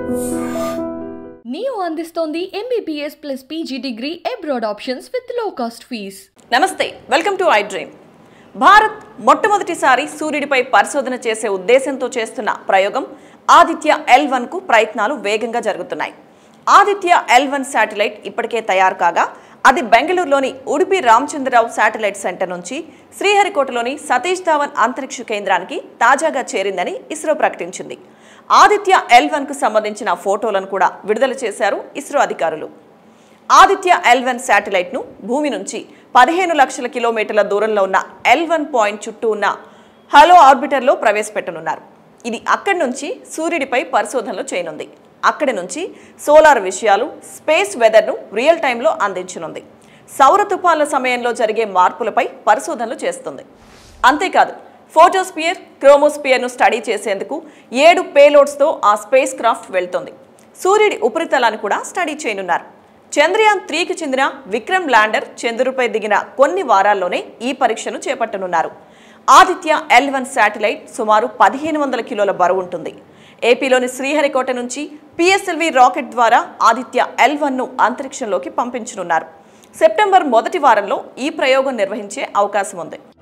neo అందిస్తోంది MBBS plus PG degree abroad options with low cost fees నమస్తే welcome to I dream Bharat మొట్టమొదటిసారి సూర్యుడిపై పరిశోధన చేసే ఉద్దేశంతో చేస్తున్న ప్రయోగం ఆదిత్య ఎల్ వన్కు ప్రయత్నాలు వేగంగా జరుగుతున్నాయి ఆదిత్య ఎల్ వన్ శాటిలైట్ ఇప్పటికే తయారు కాగా అది బెంగళూరులోని ఉడిపి రామచంద్రరావు శాటిలైట్ సెంటర్ నుంచి శ్రీహరికోటలోని సతీష్ ధావన్ అంతరిక్ష కేంద్రానికి తాజాగా చేరిందని ఇస్రో ప్రకటించింది ఆదిత్య ఎల్ వన్కు సంబంధించిన ఫోటోలను కూడా విడుదల చేశారు ఇస్రో అధికారులు ఆదిత్య ఎల్ వన్ శాటిలైట్ను భూమి నుంచి పదిహేను లక్షల కిలోమీటర్ల దూరంలో ఉన్న ఎల్ వన్ పాయింట్ చుట్టూ ఉన్న హలో ఆర్బిటర్లో ప్రవేశపెట్టనున్నారు ఇది అక్కడి నుంచి సూర్యుడిపై పరిశోధనలు చేయనుంది అక్కడి నుంచి సోలార్ విషయాలు స్పేస్ వెదర్ను రియల్ టైంలో అందించనుంది సౌర తుఫాన్ల సమయంలో జరిగే మార్పులపై పరిశోధనలు చేస్తుంది అంతేకాదు ఫోటోస్పియర్ క్రోమోస్పియర్ను స్టడీ చేసేందుకు ఏడు పేలోడ్స్తో ఆ స్పేస్ క్రాఫ్ట్ వెళ్తుంది సూర్యుడి ఉపరితలాన్ని కూడా స్టడీ చేయనున్నారు చంద్రయాన్ త్రీకి చెందిన విక్రమ్ ల్యాండర్ చంద్రుడిపై దిగిన కొన్ని వారాల్లోనే ఈ పరీక్షను చేపట్టనున్నారు ఆదిత్య ఎల్ వన్ శాటిలైట్ సుమారు పదిహేను వందల కిలోల బరువు ఉంటుంది ఏపీలోని శ్రీహరికోట నుంచి పిఎస్ఎల్వి రాకెట్ ద్వారా ఆదిత్య ఎల్ వన్ను అంతరిక్షంలోకి పంపించనున్నారు సెప్టెంబర్ మొదటి వారంలో ఈ ప్రయోగం నిర్వహించే అవకాశం ఉంది